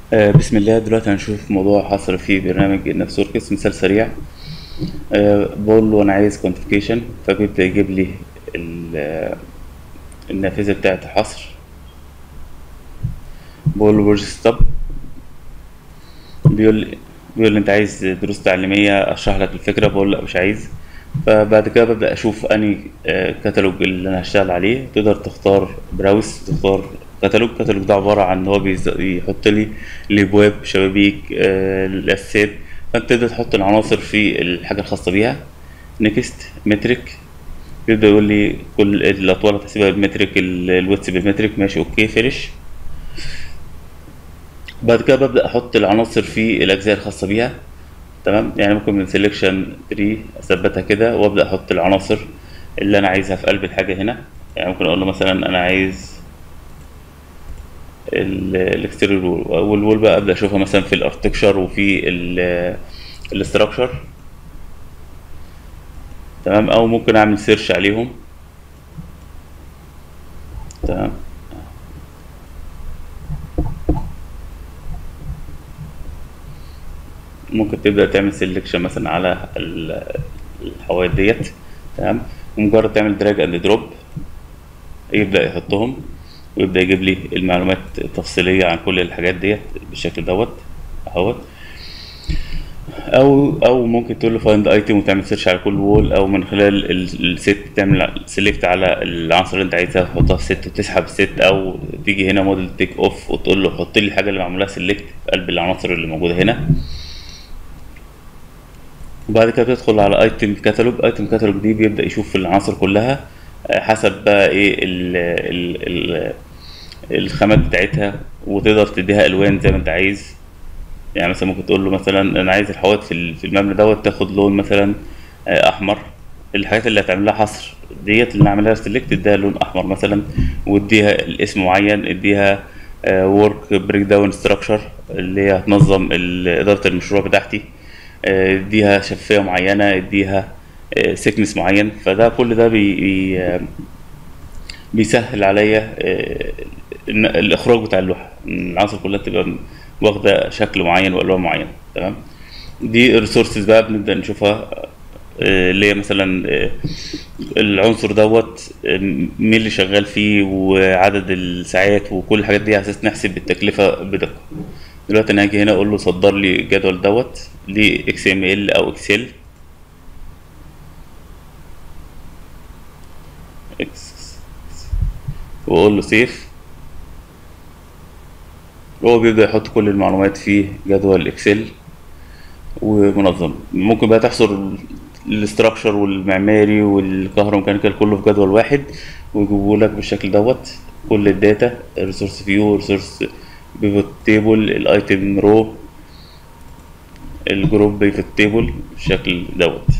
آه، بسم الله دلوقتي هنشوف موضوع حصر في برنامج النفسوركس مثال سريع آه، بقول له انا عايز كوانتيفيكيشن فبيبدأ يجيب لي ال- آه، النافذة بتاعة الحصر بقول له بروجكت ستوب بيقول لي بيقول لي انت عايز دروس تعليمية اشرح لك الفكرة بقول له لا مش عايز فبعد كده ببدأ اشوف اني آه، كتالوج اللي انا هشتغل عليه تقدر تختار براوس تختار كتالوج كتالوج ده عبارة عن ان هو بيز- بيحط لي الابواب شبابيك آه، الاساسات فانت تقدر تحط العناصر في الحاجة الخاصة بيها نيكست مترك يبدأ يقول لي كل الأطوال هتحسبها بالمترك ال- الويتس بالمترك ماشي اوكي فينش بعد كده ببدأ أحط العناصر في الأجزاء الخاصة بيها تمام يعني ممكن من سيلكشن تري أثبتها كده وأبدأ أحط العناصر اللي أنا عايزها في قلب الحاجة هنا يعني ممكن أقول له مثلا أنا عايز الاكستيريور وول والوول بقى أبدأ أشوفها مثلا في الاركتكشر وفي الاستراكشر تمام أو ممكن أعمل سيرش عليهم تمام ممكن تبدأ تعمل سيلكشن مثلا على ال- الحوايط ديت تمام ومجرد تعمل دراج اند دروب يبدأ يحطهم ويبدأ يجيب لي المعلومات التفصيلية عن كل الحاجات ديت بالشكل دوت اهوت او او ممكن تقول له فايند ايتم وتعمل سيرش على كل وول او من خلال ال- الست تعمل سيلكت على العناصر اللي انت عايزها تحطها في ست وتسحب الست او تيجي هنا موديل تيك اوف وتقول له حط لي الحاجه اللي معمولها سيلكت في قلب العناصر اللي موجوده هنا وبعد كده تدخل على ايتم كاتالوج ايتم كاتالوج دي بيبدأ يشوف العناصر كلها آه، حسب بقى ايه ال ال ال الخامات بتاعتها وتقدر تديها الوان زي ما انت عايز يعني مثلا ممكن تقول له مثلا انا عايز الحوائط في ال- في المبنى دوت تاخد لون مثلا آه، احمر الحاجات اللي هتعمل لها حصر ديت اللي اعملها سيلكت اديها لون احمر مثلا واديها الاسم معين اديها ورك بريك داون ستراكشر اللي هي هتنظم ال- اداره المشروع بتاعتي آه، اديها شفافيه معينه اديها سيكنس معين فده كل ده بي بي آه، بيسهل عليا آه، إن الاخراج بتاع اللوحه إن العناصر كلها تبقى واخده شكل معين والوان معينه تمام دي الريسورسز بقى بنبدا نشوفها آه، اللي هي مثلا آه، العنصر دوت آه، مين اللي شغال فيه وعدد الساعات وكل الحاجات دي على اساس نحسب التكلفه بدقه دلوقتي انا هاجي هنا اقول له صدر لي الجدول دوت ل اكس ام ال او اكسل اكس واقول له سيف هو بيبدأ يحط كل المعلومات في جدول اكسل ومنظم ممكن بقى تحصر الاستراكشر والمعماري والكهروميكانيكال كله في جدول واحد ويجيبوا لك بالشكل دوت كل الداتا الريسورس فيو الريسورس بيفوت تيبل الايتم رو الجروب بيفوت تيبل بالشكل دوت